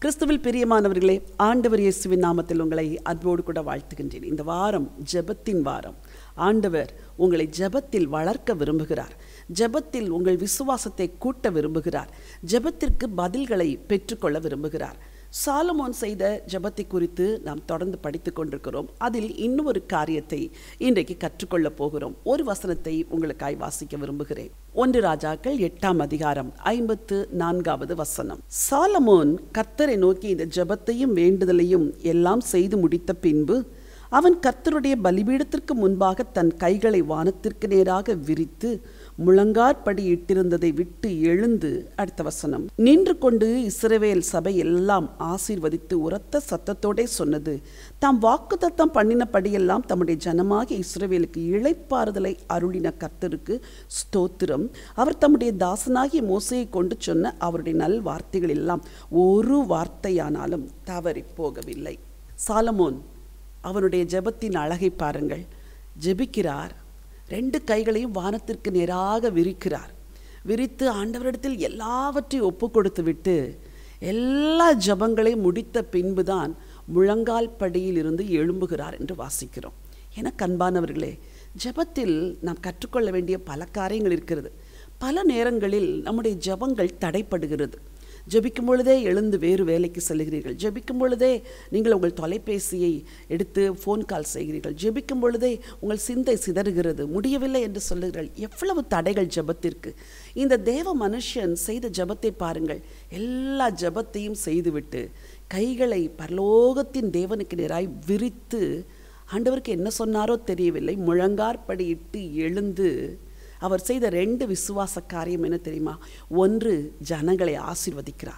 கிறிஸ்துவில் பிரியமானவர்களே ஆண்டவர் இயேசுவின் நாமத்தில் உங்களை அன்போடு கூட வாழ்த்துகின்றேன் இந்த வாரம் ஜெபத்தின் வாரம் ஆண்டவர் உங்களை ஜெபத்தில் வளர்க்க விரும்புகிறார் ஜெபத்தில் உங்கள் விசுவாசத்தை கூட்ட விரும்புகிறார் ஜெபத்திற்கு பதில்களை பெற்றுக்கொள்ள விரும்புகிறார் சாலமோன் செய்த ஜெபத்தை குறித்து நாம் தொடர்ந்து படித்து கொண்டிருக்கிறோம் அதில் இன்னும் ஒரு காரியத்தை இன்றைக்கு கற்றுக்கொள்ளப் போகிறோம் ஒரு வசனத்தை உங்களுக்காய் வாசிக்க விரும்புகிறேன் ஒன்று ராஜாக்கள் எட்டாம் அதிகாரம் ஐம்பத்து நான்காவது வசனம் சாலமோன் கர்த்தரை நோக்கி இந்த ஜெபத்தையும் வேண்டுதலையும் எல்லாம் செய்து முடித்த பின்பு அவன் கர்த்தருடைய பலிபீடத்திற்கு முன்பாக தன் கைகளை வானத்திற்கு நேராக விரித்து முழங்காற்படி இட்டிருந்ததை விட்டு எழுந்து அடுத்த வசனம் நின்று கொண்டு இஸ்ரவேல் சபை எல்லாம் ஆசீர்வதித்து உரத்த சத்தத்தோடே சொன்னது தாம் வாக்குத்தத்தம் பண்ணினபடியெல்லாம் தம்முடைய ஜனமாகிய இஸ்ரவேலுக்கு இளைப்பாறுதலை அருளின கர்த்தருக்கு ஸ்தோத்திரம் அவர் தம்முடைய தாசனாகிய மோசையை கொண்டு சொன்ன அவருடைய நல் வார்த்தைகள் எல்லாம் ஒரு வார்த்தையானாலும் தவறி போகவில்லை சாலமோன் அவனுடைய ஜெபத்தின் அழகை பாருங்கள் ஜெபிக்கிறார் ரெண்டு கைகளையும் வானத்திற்கு நேராக விரிக்கிறார் விரித்து ஆண்டவரிடத்தில் எல்லாவற்றையும் ஒப்பு கொடுத்து விட்டு எல்லா ஜபங்களையும் முடித்த பின்புதான் முழங்கால் படியில் இருந்து எழும்புகிறார் என்று வாசிக்கிறோம் என கண்பானவர்களே ஜெபத்தில் நாம் கற்றுக்கொள்ள வேண்டிய பல காரியங்கள் இருக்கிறது பல நேரங்களில் நம்முடைய ஜபங்கள் தடைப்படுகிறது ஜெபிக்கும் பொழுதே எழுந்து வேறு வேலைக்கு செல்கிறீர்கள் ஜெபிக்கும் பொழுதே நீங்கள் உங்கள் தொலைபேசியை எடுத்து ஃபோன் கால் செய்கிறீர்கள் ஜெபிக்கும் பொழுதே உங்கள் சிந்தை சிதறுகிறது முடியவில்லை என்று சொல்லுகிறீர்கள் எவ்வளவு தடைகள் ஜெபத்திற்கு இந்த தேவ மனுஷன் செய்த ஜெபத்தை பாருங்கள் எல்லா ஜெபத்தையும் செய்துவிட்டு கைகளை பரலோகத்தின் தேவனுக்கு நேராய் விரித்து ஆண்டவருக்கு என்ன சொன்னாரோ தெரியவில்லை முழங்கார்படியிட்டு எழுந்து அவர் செய்த ரெண்டு விசுவாச காரியம் என்ன தெரியுமா ஒன்று ஜனங்களை ஆசிர்வதிக்கிறார்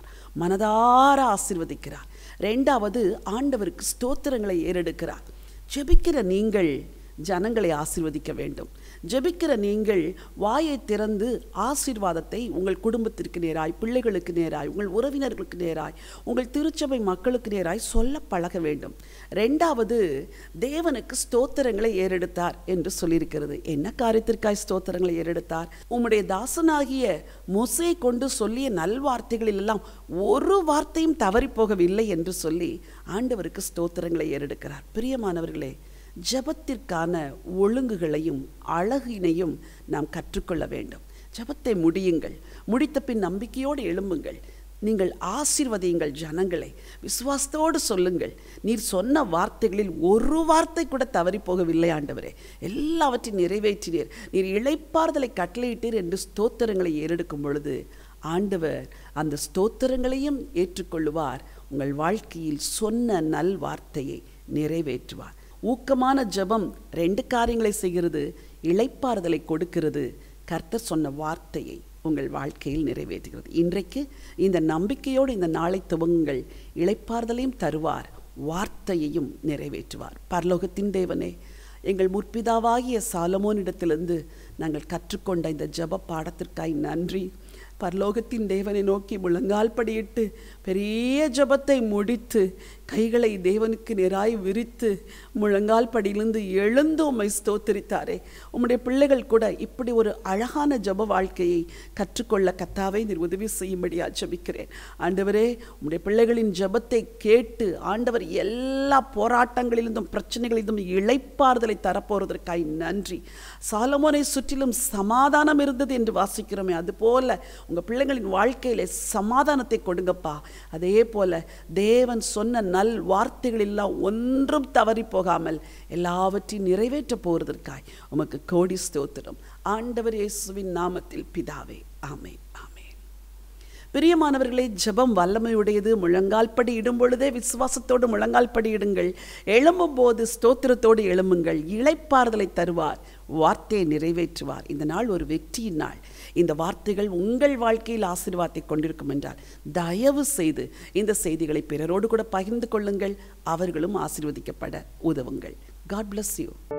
மனதார ஆசிர்வதிக்கிறார் ரெண்டாவது ஆண்டவருக்கு ஸ்தோத்திரங்களை ஏறெடுக்கிறார் ஜெபிக்கிற நீங்கள் ஜனங்களை ஆசிர்வதிக்க வேண்டும் ஜெபிக்கிற நீங்கள் வாயை திறந்து ஆசீர்வாதத்தை உங்கள் குடும்பத்திற்கு நேராய் பிள்ளைகளுக்கு நேராய் உங்கள் உறவினர்களுக்கு நேராய் உங்கள் திருச்சபை மக்களுக்கு நேராய் சொல்ல பழக வேண்டும் ரெண்டாவது தேவனுக்கு ஸ்தோத்திரங்களை ஏறெடுத்தார் என்று சொல்லியிருக்கிறது என்ன காரியத்திற்காய் ஸ்தோத்திரங்களை ஏறெடுத்தார் உம்முடைய தாசனாகிய மொசை கொண்டு சொல்லிய நல்வார்த்தைகளில் எல்லாம் ஒரு வார்த்தையும் தவறி போகவில்லை என்று சொல்லி ஆண்டவருக்கு ஸ்தோத்திரங்களை ஏறெடுக்கிறார் பிரியமானவர்களே ஜபத்திற்கான ஒழுங்குகளையும் அழகினையும் நாம் கற்றுக்கொள்ள வேண்டும் ஜபத்தை முடியுங்கள் முடித்த பின் நம்பிக்கையோடு எழும்புங்கள் நீங்கள் ஆசீர்வதியுங்கள் ஜனங்களை விசுவாசத்தோடு சொல்லுங்கள் நீர் சொன்ன வார்த்தைகளில் ஒரு வார்த்தை கூட தவறி போகவில்லை ஆண்டவரே எல்லாவற்றையும் நிறைவேற்றினீர் நீர் இழைப்பாறுதலை கட்டளையிட்டீர் என்று ஸ்தோத்திரங்களை ஏறெடுக்கும் பொழுது ஆண்டவர் அந்த ஸ்தோத்திரங்களையும் ஏற்றுக்கொள்ளுவார் உங்கள் வாழ்க்கையில் சொன்ன நல் வார்த்தையை நிறைவேற்றுவார் ஊக்கமான ஜெபம் ரெண்டு காரியங்களை செய்கிறது இளைப்பாறுதலை கொடுக்கிறது கர்த்தர் சொன்ன வார்த்தையை உங்கள் வாழ்க்கையில் நிறைவேற்றுகிறது இன்றைக்கு இந்த நம்பிக்கையோடு இந்த நாளை துவங்குங்கள் இளைப்பாறுதலையும் தருவார் வார்த்தையையும் நிறைவேற்றுவார் பரலோகத்தின் தேவனே எங்கள் முற்பிதாவாகிய சாலமோனிடத்திலிருந்து நாங்கள் கற்றுக்கொண்ட இந்த ஜப பாடத்திற்காய் நன்றி பரலோகத்தின் தேவனை நோக்கி முழங்கால் படியிட்டு பெரிய ஜபத்தை முடித்து கைகளை தேவனுக்கு நேராய் விரித்து முழங்கால் படியிலிருந்து எழுந்து உம்மை ஸ்தோத்திரித்தாரே உம்முடைய பிள்ளைகள் கூட இப்படி ஒரு அழகான ஜப வாழ்க்கையை கற்றுக்கொள்ள கத்தாவை நீர் உதவி செய்யும்படியா ஜபிக்கிறேன் ஆண்டவரே உம்முடைய பிள்ளைகளின் ஜபத்தை கேட்டு ஆண்டவர் எல்லா போராட்டங்களிலிருந்தும் பிரச்சனைகளிலிருந்தும் இழைப்பாறுதலை தரப்போறதற்காய் நன்றி சாலமோனை சுற்றிலும் சமாதானம் இருந்தது என்று வாசிக்கிறோமே அதுபோல உங்கள் பிள்ளைகளின் வாழ்க்கையில் சமாதானத்தை கொடுங்கப்பா அதே போல தேவன் சொன்ன நல் வார்த்தைகள் எல்லாம் ஒன்றும் தவறி போகாமல் எல்லாவற்றையும் நிறைவேற்ற போவதற்காய் உமக்கு கோடி ஸ்தோத்திரம் ஆண்டவர் இயேசுவின் நாமத்தில் பிதாவே ஆமே ஆமே பிரியமானவர்களே ஜெபம் வல்லமையுடையது முழங்கால் படி இடும் பொழுதே விசுவாசத்தோடு முழங்கால் படி இடுங்கள் எழும்பும் போது ஸ்தோத்திரத்தோடு எழும்புங்கள் இளைப்பாறுதலை தருவார் வார்த்தையை நிறைவேற்றுவார் இந்த நாள் ஒரு வெற்றியின் நாள் இந்த வார்த்தைகள் உங்கள் வாழ்க்கையில் ஆசீர்வாதத்தை கொண்டிருக்கும் என்றால் தயவு செய்து இந்த செய்திகளை பிறரோடு கூட பகிர்ந்து கொள்ளுங்கள் அவர்களும் ஆசீர்வதிக்கப்பட உதவுங்கள் காட் bless யூ